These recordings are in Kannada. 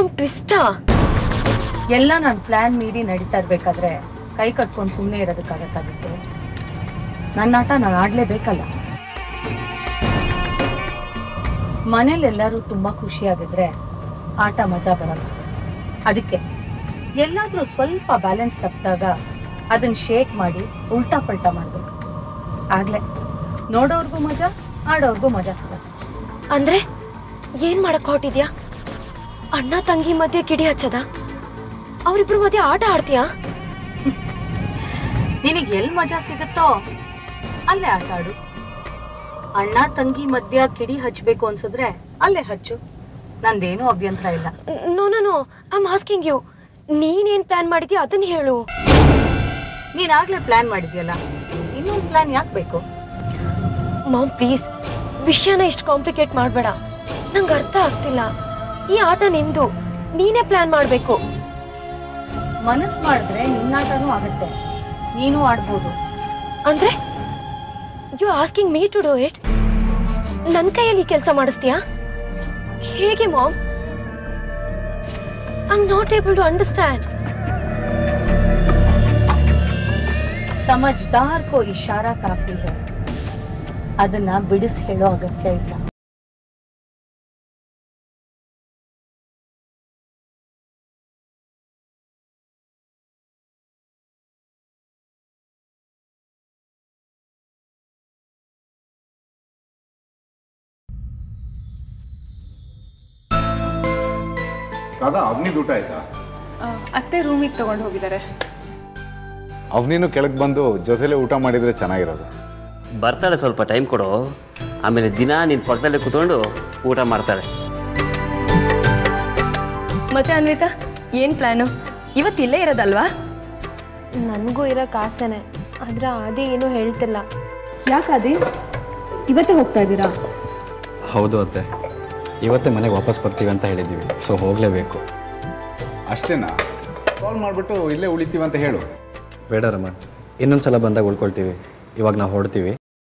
ಮಾಮ್ ಟ್ವಿಸ್ಟಾ ಎಲ್ಲ ನಾನು ಪ್ಲಾನ್ ಮೀರಿ ನಡೀತಾ ಇರ್ಬೇಕಾದ್ರೆ ಕೈ ಕಟ್ಕೊಂಡು ಸುಮ್ಮನೆ ಇರೋದಕ್ಕಾಗತ್ತಾಗುತ್ತೆ ನನ್ನ ಆಟ ನಾನು ಆಡ್ಲೇಬೇಕಲ್ಲ ಮನೇಲೆಲ್ಲರೂ ತುಂಬಾ ಖುಷಿಯಾಗಿದ್ರೆ ಆಟ ಮಜಾ ಬರಲ್ಲ ಅದಕ್ಕೆ ಎಲ್ಲಾದ್ರೂ ಸ್ವಲ್ಪ ಬ್ಯಾಲೆನ್ಸ್ ತಪ್ಪಿದಾಗ ಅದನ್ನ ಶೇಕ್ ಮಾಡಿ ಉಲ್ಟಾ ಪಲ್ಟಾ ಮಾಡ್ಬೇಕು ಆಗ್ಲೇ ನೋಡೋರ್ಗೂ ಮಜಾ ಆಡೋರ್ಗೂ ಮಜಾ ಸಿಗುತ್ತೆ ಅಂದ್ರೆ ಏನ್ ಮಾಡಕ್ ಹೊರಟಿದ್ಯಾ ಅಣ್ಣ ತಂಗಿ ಮಧ್ಯೆ ಕಿಡಿ ಹಚ್ಚದ ಅವ್ರಿಬ್ರು ಮಧ್ಯೆ ಆಟ ಆಡ್ತೀಯಾ ನಿನಗೆ ಎಲ್ ಮಜಾ ಸಿಗುತ್ತೋ ಅಲ್ಲೇ ಆಟ ಆಡು ಅಣ್ಣ ತಂಗಿ ಮಧ್ಯ ಕಿಡಿ ಹಚ್ಬೇಕು ಅನ್ಸಿದ್ರೆ ಅಲ್ಲೇ ಹಚ್ಚು ನಂದೇನೂ ಅಭ್ಯಂತರ ಇಲ್ಲ no no no I am asking you ನೀನೇನ್ ಪ್ಲಾನ್ ಮಾಡಿದ್ಯಾ ಅದನ್ನ ಹೇಳು ನೀನಾಗ್ಲೇ ಪ್ಲಾನ್ ಮಾಡಿದ್ಯಲ್ಲ ಇನ್ನೊಂದು ಪ್ಲಾನ್ ಯಾಕೆ ಬೇಕು ಮಾಮ್ ಪ್ಲೀಸ್ ವಿಷಯನ ಇಷ್ಟು ಕಾಂಪ್ಲಿಕೇಟ್ ಮಾಡಬೇಡ ನಂಗೆ ಅರ್ಥ ಆಗ್ತಿಲ್ಲ ಈ ಆಟ ನಿಂದು ನೀನೇ ಪ್ಲಾನ್ ಮಾಡಬೇಕು ಮನಸ್ ಮಾಡಿದ್ರೆ ನಿನ್ನಾಟನೂ ಆಗುತ್ತೆ ನೀನು ಆಡ್ಬೋದು ಅಂದ್ರೆ you asking me to do it ನನ್ನ ಕೈಯಲ್ಲಿ ಕೆಲಸ ಮಾಡಿಸ್ತೀಯಾ ಹೇಗೆ ma'am I am not able to understand ಸಮಜ್ದಾರ್ ಕೋ ಇಶಾರಾ ಕಾಫಿ ಹೇ ಅದನ್ನ ಬಿಡಿಸಿ ಹೇಳೋ ಅಗತ್ಯ ಇಲ್ಲ ರಾಧಾ ಅವನಿದು ಊಟ ಆಯ್ತಾ ಅತ್ತೆ ರೂಮಿಗೆ ತಗೊಂಡು ಹೋಗಿದ್ದಾರೆ ಅವನಿನ್ನು ಕೆಳಗೆ ಬಂದು ಜೊತೆಲೆ ಊಟ ಮಾಡಿದ್ರೆ ಚೆನ್ನಾಗಿರೋದು ಬರ್ತಾಳೆ ಸ್ವಲ್ಪ ಟೈಮ್ ಕೊಡು ಆಮೇಲೆ ದಿನ ನಿನ್ನ ಪಕ್ಕದಲ್ಲೇ ಕೂತ್ಕೊಂಡು ಊಟ ಮಾಡ್ತಾಳೆ ಮತ್ತೆ ಅನ್ವಿತಾ ಏನ್ ಪ್ಲಾನು ಇವತ್ತಿಲ್ಲೇ ಇರೋದಲ್ವಾ ನನಗೂ ಇರೋಕ್ಕೆ ಆಸೆನೆ ಆದ್ರೆ ಆದಿ ಏನೂ ಹೇಳ್ತಿಲ್ಲ ಯಾಕಾದಿ ಇವತ್ತೇ ಹೋಗ್ತಾ ಇದ್ದೀರಾ ಹೌದು ಅತ್ತೆ ಇವತ್ತೇ ಮನೆಗೆ ವಾಪಸ್ ಬರ್ತೀವಿ ಅಂತ ಹೇಳಿದ್ದೀವಿ ಸೊ ಹೋಗಲೇಬೇಕು ಅಷ್ಟೇನಾ ಕಾಲ್ ಮಾಡಿಬಿಟ್ಟು ಇಲ್ಲೇ ಉಳಿತೀವಿ ಅಂತ ಹೇಳು ಬೇಡ ರಮಣ್ ಇನ್ನೊಂದು ಸಲ ಬಂದಾಗ ಉಳ್ಕೊಳ್ತೀವಿ ಇವಾಗ ನಾವು ಹೊರಡ್ತೀವಿ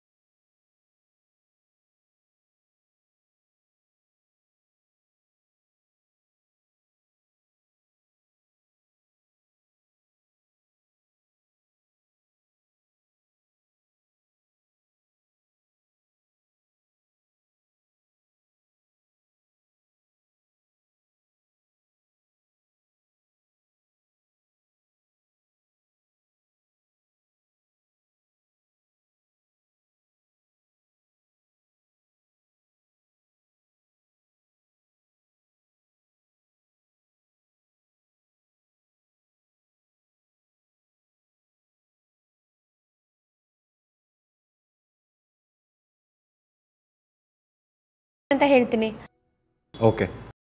ಅಂತ ಹೇಳ್ತೀನಿ ಓಕೆ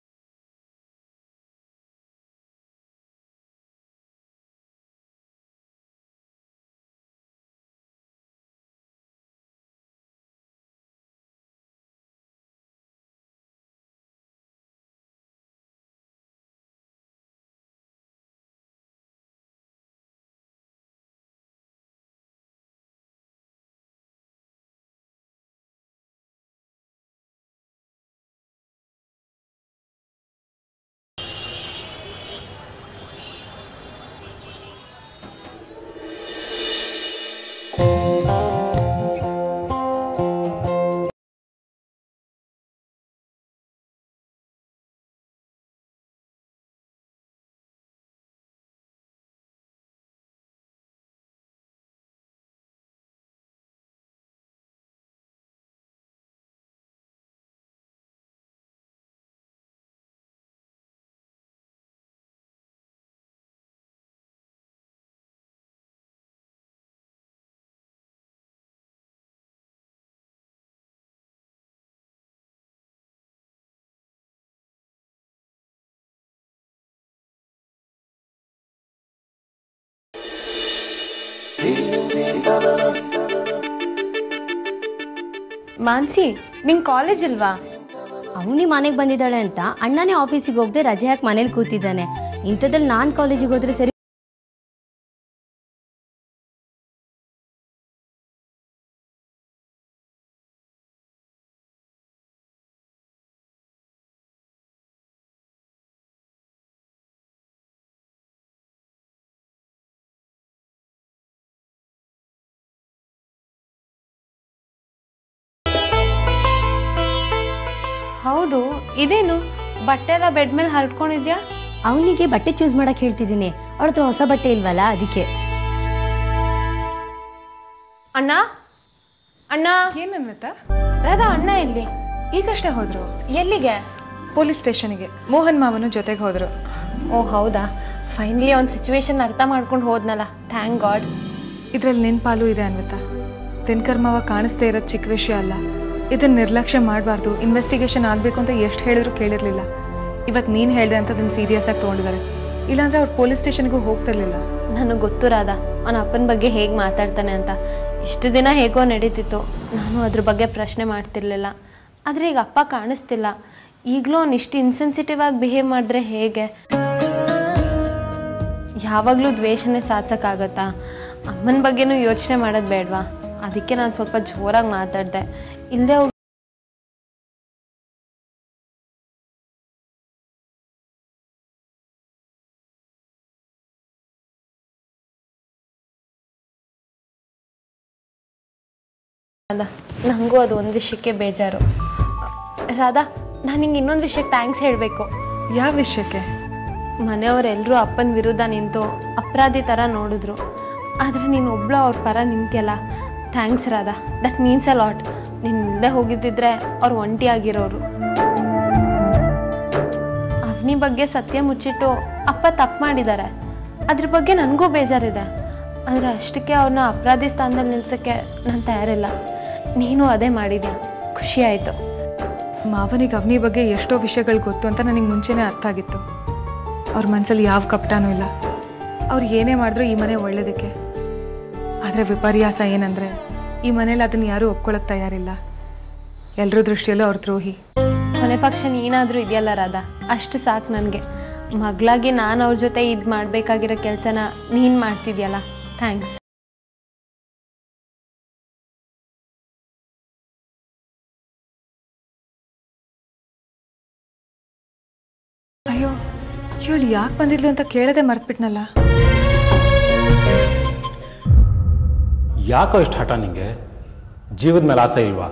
ಮಾನ್ಸಿ ನಿಂಗೆ ಕಾಲೇಜ್ ಇಲ್ವಾ ಅವನಿ ಮನೆಗೆ ಬಂದಿದ್ದಾಳೆ ಅಂತ ಅಣ್ಣನೇ ಆಫೀಸಿಗೆ ಹೋಗದೆ ರಜೆ ಹಾಕಿ ಮನೇಲಿ ಕೂತಿದ್ದಾನೆ ಇಂಥದ್ರಲ್ಲಿ ನಾನು ಕಾಲೇಜಿಗೆ ಹೋದ್ರೆ ಸರಿ ಹೌದು ಇದೇನು ಬಟ್ಟೆ ಎಲ್ಲ ಬೆಡ್ ಮೇಲೆ ಹರಡ್ಕೊಂಡಿದ್ಯಾ ಅವನಿಗೆ ಬಟ್ಟೆ ಚೂಸ್ ಮಾಡಕ್ ಹೇಳ್ತಿದ್ದೀನಿ ಅವಳ ಹತ್ರ ಹೊಸ ಬಟ್ಟೆ ಇಲ್ವಲ್ಲ ಅದಕ್ಕೆ ಅಣ್ಣ ಅಣ್ಣ ಏನನ್ವಿತ ರಾಧಾ ಅಣ್ಣ ಇಲ್ಲಿ ಈಗಷ್ಟೇ ಹೋದ್ರು ಎಲ್ಲಿಗೆ ಪೊಲೀಸ್ ಸ್ಟೇಷನ್ಗೆ ಮೋಹನ್ ಮಾವನು ಜೊತೆಗೆ ಹೋದ್ರು ಓ ಹೌದಾ ಫೈನಲಿ ಅವ್ನ ಸಿಚುವೇಶನ್ ಅರ್ಥ ಮಾಡ್ಕೊಂಡು ಹೋದ್ನಲ್ಲ ಥ್ಯಾಂಕ್ ಗಾಡ್ ಇದ್ರಲ್ಲಿ ನಿನ್ ಪಾಲು ಇದೆ ಅನ್ವಿತ ದಿನಕರ್ ಮಾವ ಕಾಣಿಸ್ದೇ ಇರೋದು ಚಿಕ್ಕ ವಿಷಯ ಅಲ್ಲ ಇದನ್ನ ನಿರ್ಲಕ್ಷ್ಯ ಮಾಡಬಾರ್ದು ಇನ್ವೆಸ್ಟಿಗೇಷನ್ ಆಗಬೇಕು ಅಂತ ಎಷ್ಟು ಹೇಳಿದ್ರು ಕೇಳಿರ್ಲಿಲ್ಲ ಇವತ್ತು ನೀನು ಹೇಳಿದೆ ಅಂತ ಅದನ್ನ ಸೀರಿಯಸ್ ಆಗಿ ತೊಗೊಂಡಿದ್ದಾರೆ ಇಲ್ಲಾಂದ್ರೆ ಅವ್ರು ಪೊಲೀಸ್ ಸ್ಟೇಷನ್ಗೂ ಹೋಗ್ತಿರ್ಲಿಲ್ಲ ನನಗೆ ಗೊತ್ತು ರಾಧಾ ಅವನ ಅಪ್ಪನ ಬಗ್ಗೆ ಹೇಗೆ ಮಾತಾಡ್ತಾನೆ ಅಂತ ಇಷ್ಟು ದಿನ ಹೇಗೋ ನಡೀತಿತ್ತು ನಾನು ಅದ್ರ ಬಗ್ಗೆ ಪ್ರಶ್ನೆ ಮಾಡ್ತಿರ್ಲಿಲ್ಲ ಆದರೆ ಈಗ ಅಪ್ಪ ಕಾಣಿಸ್ತಿಲ್ಲ ಈಗಲೂ ಅವ್ನು ಇಷ್ಟು ಇನ್ಸೆನ್ಸಿಟಿವ್ ಆಗಿ ಬಿಹೇವ್ ಮಾಡಿದ್ರೆ ಹೇಗೆ ಯಾವಾಗಲೂ ದ್ವೇಷನೇ ಸಾಧಿಸೋಕ್ಕಾಗತ್ತಾ ಅಮ್ಮನ ಬಗ್ಗೆನೂ ಯೋಚನೆ ಮಾಡೋದು ಬೇಡವಾ ಅದಕ್ಕೆ ನಾನು ಸ್ವಲ್ಪ ಜೋರಾಗಿ ಮಾತಾಡಿದೆ ಇಲ್ಲದೆ ರಾಧಾ ನನಗೂ ಅದು ಒಂದು ವಿಷಯಕ್ಕೆ ಬೇಜಾರು ರಾಧಾ ನಾನು ನಿಂಗೆ ಇನ್ನೊಂದು ವಿಷಯಕ್ಕೆ ಥ್ಯಾಂಕ್ಸ್ ಹೇಳಬೇಕು ಯಾವ ವಿಷಯಕ್ಕೆ ಮನೆಯವರೆಲ್ಲರೂ ಅಪ್ಪನ ವಿರುದ್ಧ ನಿಂತು ಅಪರಾಧಿ ಥರ ನೋಡಿದ್ರು ಆದರೆ ನೀನು ಒಬ್ಳು ಅವ್ರ ಪರ ನಿಂತಿಯಲ್ಲ thanks Radha that means a lot ನೀನು ಇಲ್ಲದೆ ಹೋಗಿದ್ದಿದ್ರೆ ಅವ್ರು ಒಂಟಿಯಾಗಿರೋರು ಅವನಿ ಬಗ್ಗೆ ಸತ್ಯ ಮುಚ್ಚಿಟ್ಟು ಅಪ್ಪ ತಪ್ಪು ಮಾಡಿದ್ದಾರೆ ಅದ್ರ ಬಗ್ಗೆ ನನಗೂ ಬೇಜಾರಿದೆ ಆದರೆ ಅಷ್ಟಕ್ಕೆ ಅವ್ರನ್ನ ಅಪರಾಧಿ ಸ್ಥಾನದಲ್ಲಿ ನಿಲ್ಸೋಕ್ಕೆ ನಾನು ತಯಾರಿಲ್ಲ ನೀನು ಅದೇ ಮಾಡಿದ್ಯಾ ಖುಷಿ ಆಯಿತು ಮಾವನಿಗೆ ಅವನಿ ಬಗ್ಗೆ ಎಷ್ಟೋ ವಿಷಯಗಳು ಗೊತ್ತು ಅಂತ ನನಗೆ ಮುಂಚೆನೇ ಅರ್ಥ ಆಗಿತ್ತು ಅವ್ರ ಮನಸ್ಸಲ್ಲಿ ಯಾವ ಕಪಟನೂ ಇಲ್ಲ ಅವ್ರು ಏನೇ ಮಾಡಿದ್ರು ಈ ಮನೆ ಒಳ್ಳೇದಕ್ಕೆ ಆದರೆ ವಿಪರ್ಯಾಸ ಏನಂದರೆ ಈ ಮನೇಲಿ ಅದನ್ನು ಯಾರೂ ಒಪ್ಕೊಳ್ಳೋಕೆ ತಯಾರಿಲ್ಲ ಎಲ್ಲರ ದೃಷ್ಟಿಯಲ್ಲೂ ಅವ್ರ ದ್ರೋಹಿ ಕೊನೆ ಪಕ್ಷ ನೀನಾದರೂ ಇದೆಯಲ್ಲ ರಾಧಾ ಅಷ್ಟು ಸಾಕು ನನಗೆ ಮಗಳಾಗಿ ನಾನು ಅವ್ರ ಜೊತೆ ಇದು ಮಾಡಬೇಕಾಗಿರೋ ಕೆಲಸನ ನೀನು ಮಾಡ್ತಿದ್ಯಲ್ಲ ಥ್ಯಾಂಕ್ಸ್ ಅಯ್ಯೋ ಇವಳು ಯಾಕೆ ಬಂದಿದ್ಲು ಅಂತ ಕೇಳದೆ ಮರ್ತ್ಬಿಟ್ನಲ್ಲ ಯಾಕೋ ಇಷ್ಟು ಹಠ ನಿಂಗೆ ಜೀವದ ಮೇಲೆ ಆಸೆ ಇಲ್ವಾ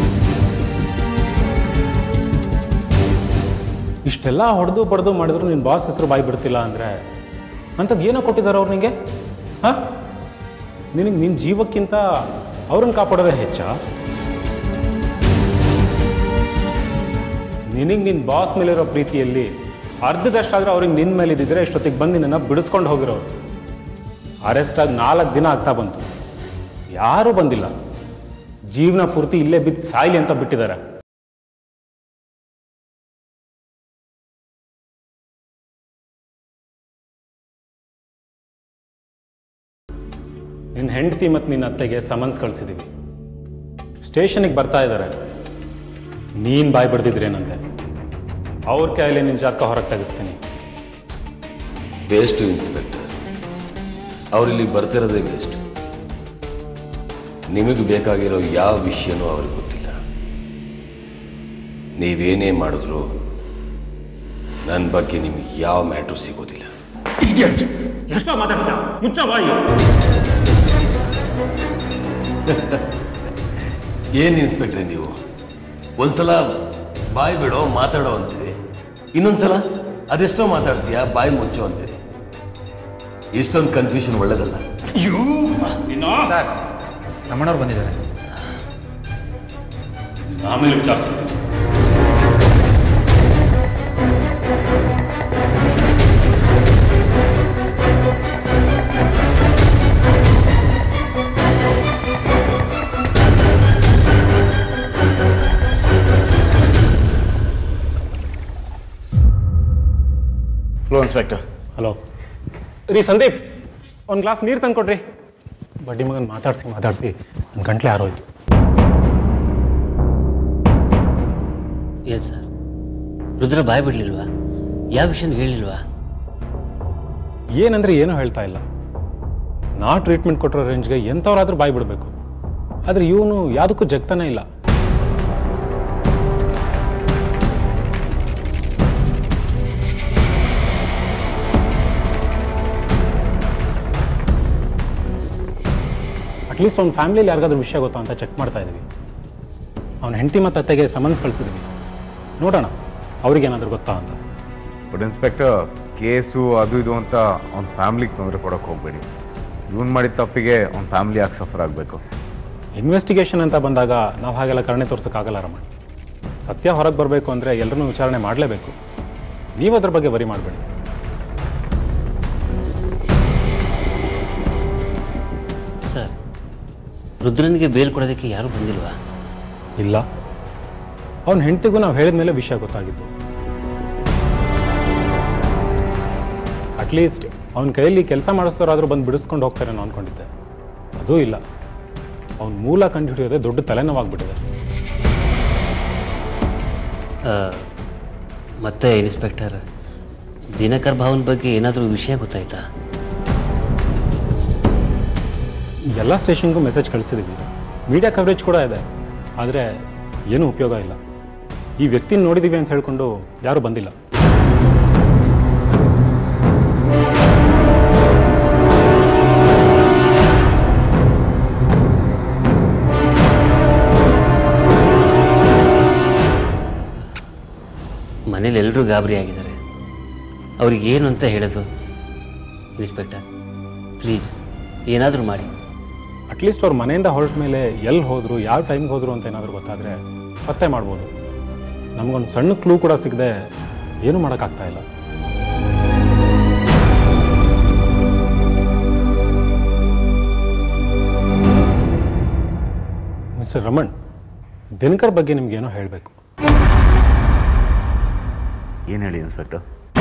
ಇಷ್ಟೆಲ್ಲ ಹೊಡೆದು ಬಡ್ದು ಮಾಡಿದ್ರು ನಿನ್ನ ಬಾಸ್ ಹೆಸರು ಬಾಯಿ ಬಿಡ್ತಿಲ್ಲ ಅಂದರೆ ಅಂಥದ್ದು ಏನೋ ಕೊಟ್ಟಿದ್ದಾರೆ ಅವ್ರು ನಿಂಗೆ ಹಾಂ ನಿನಗೆ ನಿನ್ನ ಜೀವಕ್ಕಿಂತ ಅವ್ರನ್ನ ಕಾಪಾಡೋದೇ ಹೆಚ್ಚ ನಿನಗೆ ನಿನ್ನ ಬಾಸ್ ಮೇಲಿರೋ ಪ್ರೀತಿಯಲ್ಲಿ ಅರ್ಧದಷ್ಟಾದರೂ ಅವ್ರಿಗೆ ನಿನ್ನ ಮೇಲೆ ಇದ್ದಿದ್ರೆ ಇಷ್ಟೊತ್ತಿಗೆ ಬಂದು ನಿನ್ನನ್ನು ಬಿಡಿಸ್ಕೊಂಡು ಹೋಗಿರೋರು ಅರೆಸ್ಟ್ ಆಗಿ ನಾಲ್ಕು ದಿನ ಆಗ್ತಾ ಬಂತು ಯಾರೂ ಬಂದಿಲ್ಲ ಜೀವನ ಪೂರ್ತಿ ಇಲ್ಲೇ ಬಿದ್ದು ಸಾಯ್ಲಿ ಅಂತ ಬಿಟ್ಟಿದ್ದಾರೆ ನಿನ್ನ ಹೆಂಡತಿ ಮತ್ತು ನಿನ್ನ ಅತ್ತೆಗೆ ಸಮನ್ಸ್ ಕಳಿಸಿದ್ದೀವಿ ಸ್ಟೇಷನಿಗೆ ಬರ್ತಾ ಇದ್ದಾರೆ ನೀನು ಬಾಯ್ ಬಿಡ್ದಿದ್ರೇನಂತೆ ಅವ್ರ ಕೈಯಲ್ಲಿ ನಿನ್ನ ಜಾತಕ ಹೊರಗೆ ತೆಗಿಸ್ತೀನಿ ವೇಸ್ಟು ಇನ್ಸ್ಪೆಕ್ಟರ್ ಅವರಿಲ್ಲಿ ಬರ್ತಿರೋದೇ ವೇಸ್ಟ್ ನಿಮಗೆ ಬೇಕಾಗಿರೋ ಯಾವ ವಿಷಯನೂ ಅವ್ರಿಗೆ ಗೊತ್ತಿಲ್ಲ ನೀವೇನೇ ಮಾಡಿದ್ರು ನನ್ನ ಬಗ್ಗೆ ನಿಮಗೆ ಯಾವ ಮ್ಯಾಟ್ರು ಸಿಗೋದಿಲ್ಲ ಎಷ್ಟೋ ಮಾತಾಡ್ತೀಯ ಮುಚ್ಚ ಬಾಯಿ ಏನು ಇನ್ಸ್ಪೆಕ್ಟ್ರೆ ನೀವು ಒಂದ್ಸಲ ಬಾಯಿ ಬಿಡೋ ಮಾತಾಡೋ ಅಂತೀರಿ ಇನ್ನೊಂದ್ಸಲ ಅದೆಷ್ಟೋ ಮಾತಾಡ್ತೀಯ ಬಾಯಿ ಮುಚ್ಚೋ ಅಂತೀರಿ ಇಷ್ಟೊಂದು ಕನ್ಫ್ಯೂಷನ್ ಒಳ್ಳೇದಲ್ಲ ಸರ್ ರಮಣವ್ರು ಬಂದಿದ್ದಾರೆ ಆಮೇಲೆ ವಿಚಾರಿಸ್ತೀನಿ ಹಲೋ ಇನ್ಸ್ಪೆಕ್ಟರ್ ಹಲೋ ರೀ ಸಂದೀಪ್ ಒಂದು ಗ್ಲಾಸ್ ನೀರು ತಂದ್ಕೊಡ್ರಿ ಬಡ್ಡಿ ಮಗನ್ ಮಾತಾಡ್ಸಿ ಮಾತಾಡಿಸಿ ಒಂದು ಗಂಟ್ಲೆ ಆರೋಯ್ತು ಏನು ಸರ್ ರುದ್ರ ಬಾಯ್ ಬಿಡ್ಲಿಲ್ವಾ ಯಾವ ವಿಷಯನೂ ಹೇಳಿಲ್ವಾ ಏನಂದ್ರೆ ಏನೂ ಹೇಳ್ತಾ ಇಲ್ಲ ನಾ ಟ್ರೀಟ್ಮೆಂಟ್ ಕೊಟ್ಟಿರೋ ರೇಂಜ್ಗೆ ಎಂಥವ್ರಾದ್ರೂ ಬಾಯ್ ಬಿಡಬೇಕು ಆದರೆ ಇವನು ಯಾವುದಕ್ಕೂ ಜಗ್ತಾನೆ ಇಲ್ಲ ಅಟ್ಲೀಸ್ಟ್ ಅವ್ನ ಫ್ಯಾಮಿಲಿಯಲ್ಲಿ ಯಾರಿಗಾದ್ರೂ ವಿಷಯ ಗೊತ್ತಾ ಅಂತ ಚೆಕ್ ಮಾಡ್ತಾ ಇದ್ದೀವಿ ಅವನ ಹೆಂಡತಿ ಮತ್ತು ಅತ್ತೆಗೆ ಸಮನ್ಸ್ ಕಳಿಸಿದ್ವಿ ನೋಡೋಣ ಅವ್ರಿಗೇನಾದರೂ ಗೊತ್ತಾ ಅಂತ ಬಟ್ ಇನ್ಸ್ಪೆಕ್ಟರ್ ಕೇಸು ಅದು ಇದು ಅಂತ ಅವ್ನ ಫ್ಯಾಮ್ಲಿಗೆ ತೊಂದರೆ ಕೊಡೋಕೆ ಹೋಗಬೇಡಿ ಇವನು ಮಾಡಿದ ತಪ್ಪಿಗೆ ಅವ್ನ ಫ್ಯಾಮ್ಲಿ ಯಾಕೆ ಸಫರ್ ಆಗಬೇಕು ಇನ್ವೆಸ್ಟಿಗೇಷನ್ ಅಂತ ಬಂದಾಗ ನಾವು ಹಾಗೆಲ್ಲ ಕರುಣೆ ತೋರ್ಸೋಕ್ಕಾಗಲ್ಲ ರಮಣ್ ಸತ್ಯ ಹೊರಗೆ ಬರಬೇಕು ಅಂದರೆ ಎಲ್ಲರನ್ನೂ ವಿಚಾರಣೆ ಮಾಡಲೇಬೇಕು ನೀವು ಅದ್ರ ಬಗ್ಗೆ ವರಿ ಮಾಡಬೇಡಿ ಸರ್ ರುದ್ರನಿಗೆ ಬೇಲ್ ಕೊಡೋದಕ್ಕೆ ಯಾರೂ ಬಂದಿಲ್ವಾ ಇಲ್ಲ ಅವ್ನ ಹೆಂಡತಿಗೂ ನಾವು ಹೇಳಿದ ಮೇಲೆ ವಿಷಯ ಗೊತ್ತಾಗಿತ್ತು ಅಟ್ಲೀಸ್ಟ್ ಅವನ ಕೈಯಲ್ಲಿ ಕೆಲಸ ಮಾಡಿಸೋರಾದ್ರೂ ಬಂದು ಬಿಡಿಸ್ಕೊಂಡು ಹೋಗ್ತಾರೆ ನಾನು ಅಂದ್ಕೊಂಡಿದ್ದೆ ಅದೂ ಇಲ್ಲ ಅವ್ನ ಮೂಲ ಕಂಡು ಹಿಡಿಯೋದೇ ದೊಡ್ಡ ತಲೆನೋವಾಗ್ಬಿಟ್ಟಿದೆ ಆ, ಮತ್ತೆ ಇನ್ಸ್ಪೆಕ್ಟರ್ ದಿನಕರ್ ಭಾವನ ಬಗ್ಗೆ ಏನಾದರೂ ವಿಷಯ ಗೊತ್ತಾಯ್ತಾ ಎಲ್ಲ ಸ್ಟೇಷನ್ಗೂ ಮೆಸೇಜ್ ಕಳಿಸಿದ್ದೀವಿ ಮೀಡಿಯಾ ಕವರೇಜ್ ಕೂಡ ಇದೆ ಆದರೆ ಏನೂ ಉಪಯೋಗ ಇಲ್ಲ ಈ ವ್ಯಕ್ತಿನ ನೋಡಿದ್ದೀವಿ ಅಂತ ಹೇಳ್ಕೊಂಡು ಯಾರೂ ಬಂದಿಲ್ಲ ಮನೇಲಿ ಎಲ್ಲರೂ ಗಾಬರಿ ಆಗಿದ್ದಾರೆ ಅವ್ರಿಗೆ ಏನು ಅಂತ ಹೇಳೋದು ಇನ್ಸ್ಪೆಕ್ಟರ್ ಪ್ಲೀಸ್ ಏನಾದರೂ ಮಾಡಿ ಅಟ್ಲೀಸ್ಟ್ ಅವ್ರ ಮನೆಯಿಂದ ಹೊರಟ ಮೇಲೆ ಎಲ್ಲಿ ಹೋದ್ರು ಯಾವ ಟೈಮ್ಗೆ ಹೋದ್ರು ಅಂತ ಏನಾದರೂ ಗೊತ್ತಾದರೆ ಪತ್ತೆ ಮಾಡ್ಬೋದು ನಮಗೊಂದು ಸಣ್ಣ ಕ್ಲೂ ಕೂಡ ಸಿಗದೆ ಏನೂ ಮಾಡೋಕ್ಕಾಗ್ತಾ ಇಲ್ಲ ಮಿಸ್ಟರ್ ರಮಣ್ ದಿನಕರ್ ಬಗ್ಗೆ ನಿಮ್ಗೇನೋ ಹೇಳಬೇಕು ಏನು ಹೇಳಿ ಇನ್ಸ್ಪೆಕ್ಟರ್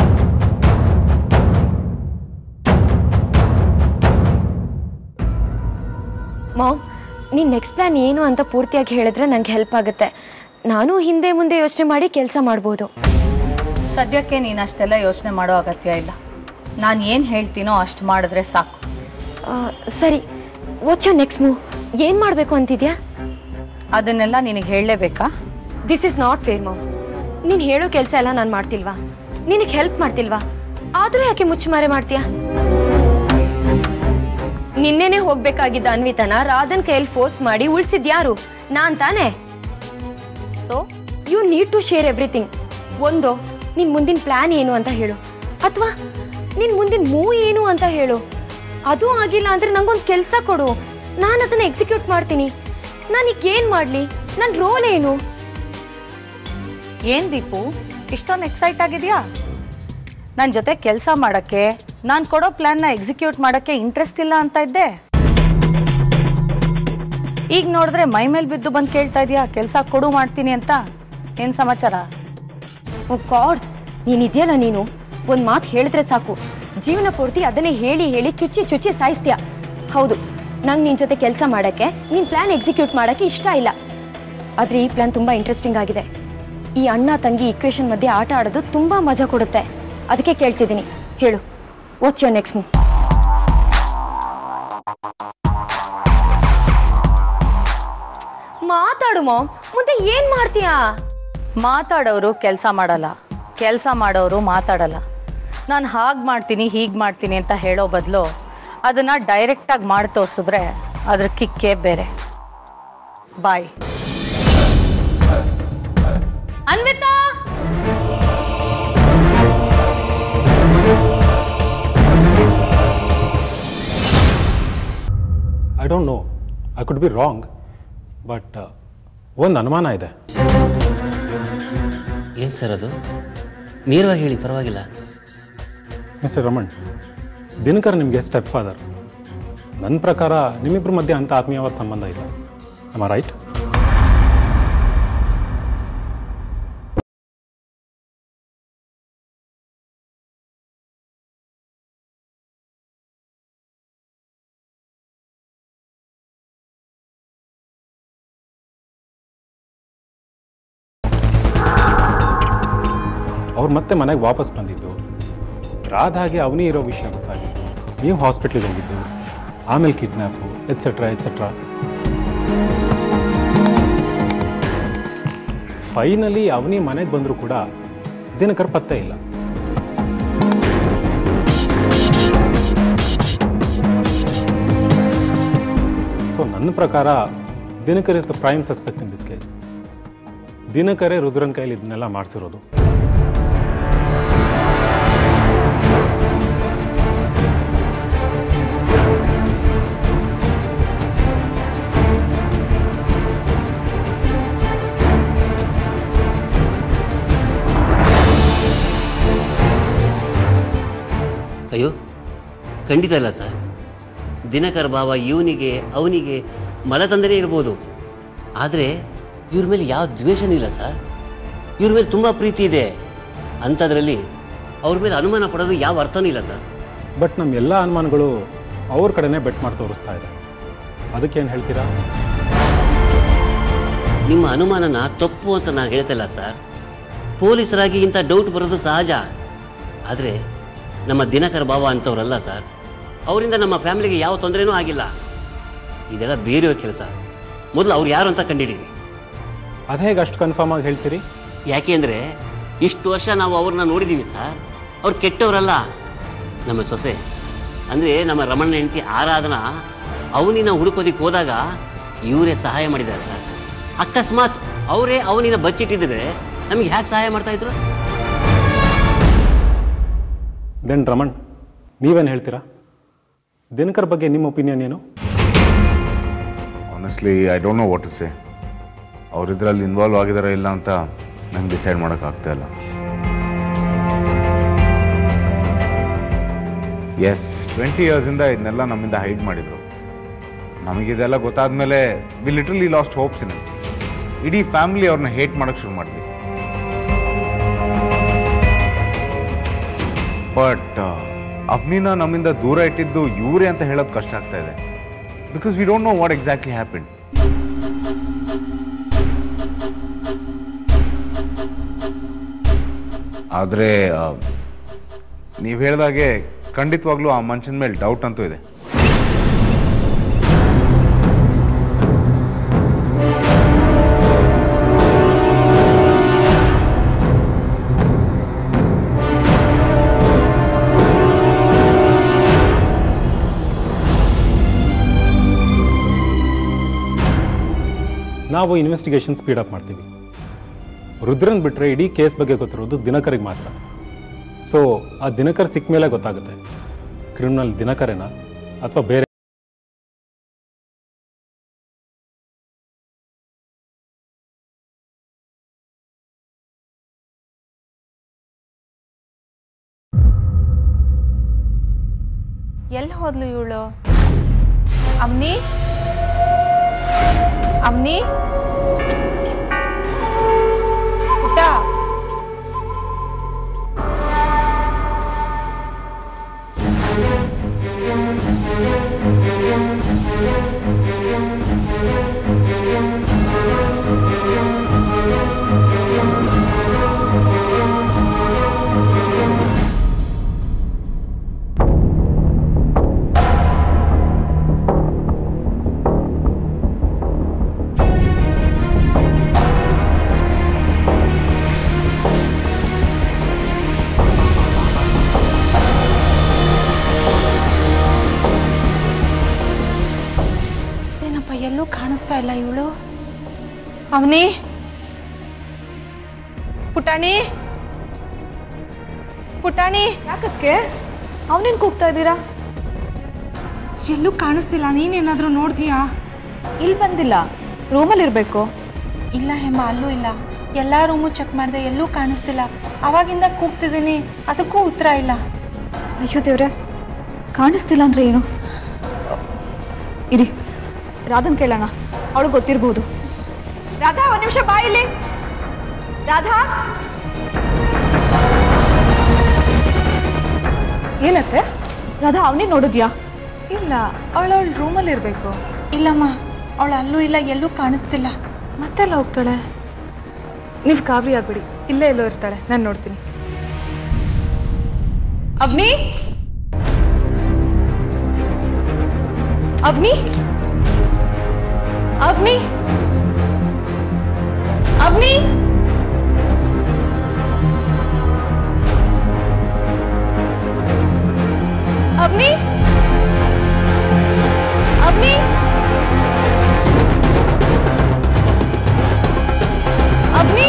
ಮಾಮ್ ನೀನು ನೆಕ್ಸ್ಟ್ ಪ್ಲ್ಯಾನ್ ಏನು ಅಂತ ಪೂರ್ತಿಯಾಗಿ ಹೇಳಿದ್ರೆ ನಂಗೆ ಹೆಲ್ಪ್ ಆಗುತ್ತೆ ನಾನು ಹಿಂದೆ ಮುಂದೆ ಯೋಚನೆ ಮಾಡಿ ಕೆಲಸ ಮಾಡ್ಬೋದು ಸದ್ಯಕ್ಕೆ ನೀನು ಅಷ್ಟೆಲ್ಲ ಯೋಚನೆ ಮಾಡೋ ಅಗತ್ಯ ಇಲ್ಲ ನಾನು ಏನು ಹೇಳ್ತೀನೋ ಅಷ್ಟು ಮಾಡಿದ್ರೆ ಸಾಕು ಆ, ಸರಿ ವಾಟ್ಸ್ ಯೋರ್ ನೆಕ್ಸ್ಟ್ ಮೂವ್ ಏನು ಮಾಡಬೇಕು ಅಂತಿದ್ಯಾ ಅದನ್ನೆಲ್ಲ ನಿನಗೆ ಹೇಳಲೇಬೇಕಾ this is not fair ma'am ನೀನು ಹೇಳೋ ಕೆಲಸ ಎಲ್ಲ ನಾನು ಮಾಡ್ತಿಲ್ವಾ ನಿನಗೆ ಹೆಲ್ಪ್ ಮಾಡ್ತಿಲ್ವಾ ಆದರೂ ಯಾಕೆ ಮುಚ್ಚುಮರೆ ಮಾಡ್ತೀಯಾ ನಿನ್ನೆನೆ ಹೋಗ್ಬೇಕಾಗಿದ್ದ ಅನ್ವಿತನ ರಾಧನ್ ಕೈಯಲ್ಲಿ ಫೋರ್ಸ್ ಮಾಡಿ ಉಳಿಸಿದ್ ಯಾರು ನಾನ್ ತಾನೇ so you need to share everything ಒಂದು ನಿನ್ ಮುಂದಿನ ಪ್ಲಾನ್ ಏನು ಅಂತ ಹೇಳು ಅಥವಾ ನಿನ್ ಮುಂದಿನ ಮೂವ್ ಏನು ಅಂತ ಹೇಳು ಅದು ಆಗಿಲ್ಲ ಅಂದ್ರೆ ನಂಗೊಂದು ಕೆಲಸ ಕೊಡು ನಾನು ಅದನ್ನ ಎಕ್ಸಿಕ್ಯೂಟ್ ಮಾಡ್ತೀನಿ ನಾನೀಗ ಏನ್ ಮಾಡ್ಲಿ ನನ್ನ ರೋಲ್ ಏನು ಏನು ದೀಪು ಇಷ್ಟೊಂದು ಎಕ್ಸೈಟ್ ಆಗಿದೆಯಾ ನನ್ನ ಜೊತೆ ಕೆಲಸ ಮಾಡೋಕ್ಕೆ ನಾನು ಕೊಡೋ ಪ್ಲ್ಯಾನ್ನ ಎಕ್ಸಿಕ್ಯೂಟ್ ಮಾಡೋಕ್ಕೆ ಇಂಟ್ರೆಸ್ಟ್ ಇಲ್ಲ ಅಂತ ಇದ್ದೆ ಈಗ ನೋಡಿದ್ರೆ ಮೈ ಮೇಲೆ ಬಿದ್ದು ಬಂದು ಕೇಳ್ತಾ ಇದೆಯಾ ಕೆಲಸ ಕೊಡು ಮಾಡ್ತೀನಿ ಅಂತ ಏನು ಸಮಾಚಾರ ಓ ಗಾಡ್ ನೀನಿದೆಯಲ್ಲ ನೀನು ಒಂದು ಮಾತು ಹೇಳಿದ್ರೆ ಸಾಕು ಜೀವನ ಪೂರ್ತಿ ಅದನ್ನೇ ಹೇಳಿ ಹೇಳಿ ಚುಚ್ಚಿ ಚುಚ್ಚಿ ಸಾಯಿಸ್ತೀಯ ಹೌದು ನಂಗೆ ನಿನ್ನ ಜೊತೆ ಕೆಲಸ ಮಾಡೋಕ್ಕೆ ನಿನ್ನ ಪ್ಲ್ಯಾನ್ ಎಕ್ಸಿಕ್ಯೂಟ್ ಮಾಡೋಕ್ಕೆ ಇಷ್ಟ ಇಲ್ಲ ಆದರೆ ಈ ಪ್ಲ್ಯಾನ್ ತುಂಬ ಇಂಟ್ರೆಸ್ಟಿಂಗ್ ಆಗಿದೆ ಈ ಅಣ್ಣ ತಂಗಿ ಇಕ್ವೇಷನ್ ಮಧ್ಯೆ ಆಟ ಆಡೋದು ತುಂಬ ಮಜಾ ಕೊಡುತ್ತೆ ಅದಕ್ಕೆ ಕೇಳ್ತಿದ್ದೀನಿ ಹೇಳು ವಾಟ್ಸ್ ಯೋರ್ ನೆಕ್ಸ್ಟ್ ಮೂವ್ ಮಾತಾಡು ಮಾಮ್ ಮುಂದೆ ಏನು ಮಾಡ್ತೀಯಾ ಮಾತಾಡೋರು ಕೆಲಸ ಮಾಡಲ್ಲ ಕೆಲಸ ಮಾಡೋರು ಮಾತಾಡಲ್ಲ ನಾನು ಹಾಗೆ ಮಾಡ್ತೀನಿ ಹೀಗೆ ಮಾಡ್ತೀನಿ ಅಂತ ಹೇಳೋ ಬದಲು ಅದನ್ನು ಡೈರೆಕ್ಟಾಗಿ ಮಾಡಿ ತೋರಿಸಿದ್ರೆ ಅದ್ರ ಕಿಕ್ಕೇ ಬೇರೆ ಬಾಯ್ Anvita I don't know I could be wrong but ಒಂದು ಅನುಮಾನ ಇದೆ ಏನು ಸರ್ ಅದು ನೇರವಾಗಿ ಹೇಳಿ ಪರವಾಗಿಲ್ಲ ಮಿಸ್ಟರ್ ರಮಣ್ ದಿನಕರ್ ನಿಮಗೆ ಸ್ಟೆಪ್ ಫಾದರ್ ನನ್ನ ಪ್ರಕಾರ ನಿಮ್ಮಿಬ್ಬರ ಮಧ್ಯೆ ಅಂಥ ಆತ್ಮೀಯವಾದ ಸಂಬಂಧ ಇಲ್ಲ ನಮ್ಮ ರೈಟ್ ಅವ್ರು ಮತ್ತೆ ಮನೆಗೆ ವಾಪಸ್ ಬಂದಿದ್ದು ರಾಧಾಗೆ ಅವನೇ ಇರೋ ವಿಷಯ ಗೊತ್ತಾಗಿತ್ತು ನೀವು ಹಾಸ್ಪಿಟ್ಲಿಗೆ ಹೋಗಿದ್ದು ಆಮೇಲೆ kidnap etcetera etcetera finally Avani ಮನೆಗೆ ಬಂದರೂ ಕೂಡ ದಿನಕರ್ ಪತ್ತೆ ಇಲ್ಲ ಸೊ ನನ್ನ ಪ್ರಕಾರ Dinakar is the prime suspect in this case ದಿನಕರೇ ರುದ್ರನ್ ಕೈಲಿ ಇದನ್ನೆಲ್ಲ ಮಾಡಿಸಿರೋದು ಅಯ್ಯೋ ಖಂಡಿತ ಇಲ್ಲ ಸರ್ ದಿನಕರ್ ಭಾವ ಇವನಿಗೆ ಅವನಿಗೆ ಮಲತಂದನೇ ಇರ್ಬೋದು ಆದರೆ ಇವ್ರ ಮೇಲೆ ಯಾವ ದ್ವೇಷನೂ ಇಲ್ಲ ಸರ್ ಇವ್ರ ಮೇಲೆ ತುಂಬ ಪ್ರೀತಿ ಇದೆ ಅಂಥದ್ರಲ್ಲಿ ಅವ್ರ ಮೇಲೆ ಅನುಮಾನ ಪಡೋದು ಯಾವ ಅರ್ಥನೂ ಇಲ್ಲ ಸರ್ ಬಟ್ ನಮ್ಮ ಎಲ್ಲ ಅನುಮಾನಗಳು ಅವ್ರ ಕಡೆನೇ ಬೆಟ್ ಮಾಡಿ ತೋರಿಸ್ತಾ ಇದೆ ಅದಕ್ಕೇನು ಹೇಳ್ತೀರಾ ನಿಮ್ಮ ಅನುಮಾನನ ತಪ್ಪು ಅಂತ ನಾನು ಹೇಳ್ತಿಲ್ಲ ಸರ್ ಪೊಲೀಸರಾಗಿ ಇಂಥ ಡೌಟ್ ಬರೋದು ಸಹಜ ಆದರೆ ನಮ್ಮ ದಿನಕರ್ ಭಾವ ಅಂಥವ್ರಲ್ಲ ಸರ್ ಅವರಿಂದ ನಮ್ಮ ಫ್ಯಾಮಿಲಿಗೆ ಯಾವ ತೊಂದರೆನೂ ಆಗಿಲ್ಲ ಇದೆಲ್ಲ ಬೇರೆಯವ್ರ ಕೆಲಸ ಮೊದಲು ಅವ್ರು ಯಾರು ಅಂತ ಕಂಡಿಡೀವಿ ಅದು ಹೇಗೆ ಅಷ್ಟು ಕನ್ಫರ್ಮ್ ಆಗಿ ಹೇಳ್ತೀರಿ ಯಾಕೆಂದರೆ ಇಷ್ಟು ವರ್ಷ ನಾವು ಅವ್ರನ್ನ ನೋಡಿದ್ದೀವಿ ಸರ್ ಅವ್ರು ಕೆಟ್ಟವರಲ್ಲ ನಮ್ಮ ಸೊಸೆ ಅಂದರೆ ನಮ್ಮ ರಮಣ ಹೆಂಡತಿ ಆರಾಧನಾ ಅವನಿನ ಹುಡುಕೋದಿಕ್ಕೆ ಹೋದಾಗ ಇವರೇ ಸಹಾಯ ಮಾಡಿದ್ದಾರೆ ಸರ್ ಅಕಸ್ಮಾತ್ ಅವರೇ ಅವನಿನ ಬಚ್ಚಿಟ್ಟಿದ್ರೆ ನಮಗೆ ಹ್ಯಾಕೆ ಸಹಾಯ ಮಾಡ್ತಾ ಇದ್ರು ದೆನ್ ರಮಣ್ ನೀವೇನು ಹೇಳ್ತೀರಾ ದಿನಕರ್ ಬಗ್ಗೆ ನಿಮ್ಮ ಒಪಿನಿಯನ್ ಏನು honestly I don't know what to say ಅವ್ರು ಇದರಲ್ಲಿ ಇನ್ವಾಲ್ವ್ ಆಗಿದಾರ ಇಲ್ಲ ಅಂತ ನಂಗೆ ಡಿಸೈಡ್ ಮಾಡೋಕ್ಕಾಗ್ತಾ ಇಲ್ಲ ಎಸ್ ಟ್ವೆಂಟಿ ಇಯರ್ಸಿಂದ ಇದನ್ನೆಲ್ಲ ನಮ್ಮಿಂದ ಹೈಡ್ ಮಾಡಿದರು ನಮಗಿದೆಲ್ಲ ಗೊತ್ತಾದ್ಮೇಲೆ we literally lost hopes in ಇಡೀ ಫ್ಯಾಮಿಲಿ ಅವ್ರನ್ನ ಹೇಟ್ ಮಾಡೋಕ್ಕೆ ಶುರು ಮಾಡಿದ್ವಿ ಬಟ್ ಅಫ್ನಿನ ನಮ್ಮಿಂದ ದೂರ ಇಟ್ಟಿದ್ದು ಇವರೇ ಅಂತ ಹೇಳೋದು ಕಷ್ಟ ಆಗ್ತಾ ಇದೆ because we don't know what exactly happen ಆದರೆ ನೀವು ಹೇಳಿದಾಗೆ ಖಂಡಿತವಾಗ್ಲೂ ಆ ಮನುಷ್ಯನ ಮೇಲೆ ಡೌಟ್ ಅಂತೂ ಇದೆ ನಾವು ಇನ್ವೆಸ್ಟಿಗೇಷನ್ ಸ್ಪೀಡ್ ಅಪ್ ಮಾಡ್ತೀವಿ ರುದ್ರನ್ ಬಿಟ್ಟರೆ ಇಡೀ ಕೇಸ್ ಬಗ್ಗೆ ಗೊತ್ತಿರೋದು ದಿನಕರಿಗೆ ಮಾತ್ರ ಸೊ ಆ ದಿನಕರ್ ಸಿಕ್ಕ ಮೇಲೆ ಗೊತ್ತಾಗುತ್ತೆ ಕ್ರಿಮಿನಲ್ ದಿನಕರೇನಾ ಅಥವಾ ಬೇರೆ ಎಲ್ಲಿ ಹೋದ್ಲು ಇವಳು ಅಮ್ನಿ ಅಮ್ನಿ ಪುಟ್ಟ ಏನಪ್ಪ ಎಲ್ಲೂ ಕಾಣಿಸ್ತಾ ಇಲ್ಲ ಇವಳು ಅವನಿ ಪುಟಾಣಿ ಪುಟಾಣಿ ಯಾಕಕ್ಕೆ ಅವನೇನು ಕೂಗ್ತಾ ಇದ್ದೀರಾ ಎಲ್ಲೂ ಕಾಣಿಸ್ತಿಲ್ಲ ನೀನೇನಾದ್ರೂ ನೋಡ್ತೀಯಾ ಇಲ್ಲಿ ಬಂದಿಲ್ಲ ರೂಮಲ್ಲಿ ಇರಬೇಕು ಇಲ್ಲ ಹೆಮ್ಮ ಅಲ್ಲೂ ಇಲ್ಲ ಎಲ್ಲ ರೂಮು ಚೆಕ್ ಮಾಡಿದೆ ಎಲ್ಲೂ ಕಾಣಿಸ್ತಿಲ್ಲ ಅವಾಗಿಂದ ಕೂಗ್ತಿದ್ದೀನಿ ಅದಕ್ಕೂ ಉತ್ತರ ಇಲ್ಲ ಅಯ್ಯೋ ದೇವ್ರೆ ಕಾಣಿಸ್ತಿಲ್ಲ ಅಂದ್ರೆ ಏನು ಇರಿ ರಾಧನ್ ಕೇಳೋಣ ಅವಳು ಗೊತ್ತಿರ್ಬೋದು ರಾಧಾ ಒಂದು ನಿಮಿಷ ಬಾ ಇಲ್ಲಿ ರಾಧಾ ಏನತ್ತೆ ರಾಧಾ ಅವನೇ ನೋಡಿದ್ಯಾ ಇಲ್ಲ ಅವಳವಳ ರೂಮಲ್ಲಿ ಇರಬೇಕು ಇಲ್ಲಮ್ಮ ಅವಳು ಅಲ್ಲೂ ಇಲ್ಲ ಎಲ್ಲೂ ಕಾಣಿಸ್ತಿಲ್ಲ ಮತ್ತೆಲ್ಲ ಹೋಗ್ತಾಳೆ ನೀವು ಗಾಬರಿ ಆಗ್ಬಿಡಿ ಇಲ್ಲೇ ಎಲ್ಲೋ ಇರ್ತಾಳೆ ನಾನು ನೋಡ್ತೀನಿ ಅವ್ನಿ ಅವ್ನಿ ಅವ್ನಿ ಅವ್ನಿ ಅವ್ನಿ ಅವ್ನಿ ಅವ್ನಿ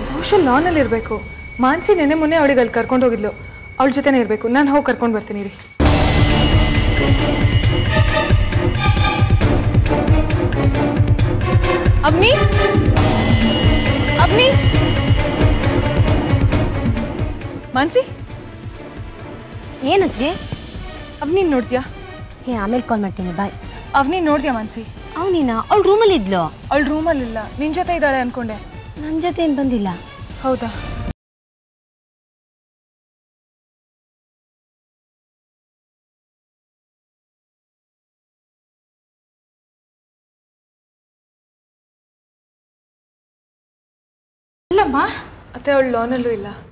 ಬಹುಶಃ ಲಾನಲ್ಲಿ ಇರಬೇಕು ಮಾನ್ಸಿ ನೆನೆ ಮೊನ್ನೆ ಅವಳಿಗೆ ಅಲ್ಲಿ ಕರ್ಕೊಂಡು ಹೋಗಿದ್ಲು ಅವಳ ಜೊತೆನೇ ಇರಬೇಕು ನಾನು ಹೋಗಿ ಕರ್ಕೊಂಡು ಬರ್ತೀನಿ ರೀ ಅವ್ನಿ ಅವ್ನಿ ಮಾನ್ಸಿ ಏನಕ್ಕೆ ಅವ್ನಿ ನೋಡ್ದ್ಯಾ ಹೇ ಆಮೇಲೆ ಕಾಲ್ ಮಾಡ್ತೀನಿ ಬಾಯ್ ಅವ್ನಿ ನೋಡ್ದ್ಯಾ ಮಾನ್ಸಿ ಅವನಿನ ಅವಳು ರೂಮಲ್ಲಿ ಇದ್ಲು ಅವಳು ರೂಮಲ್ಲಿಲ್ಲ ನಿನ್ನ ಜೊತೆ ಇದ್ದಾಳೆ ಅನ್ಕೊಂಡೆ ನನ್ನ ಜೊತೆ ಏನು ಬಂದಿಲ್ಲ ಹೌದಾ ಇಲ್ಲಮ್ಮ ಅತ್ತೆ ಅವಳು ಲಾನಲ್ಲೂ ಇಲ್ಲ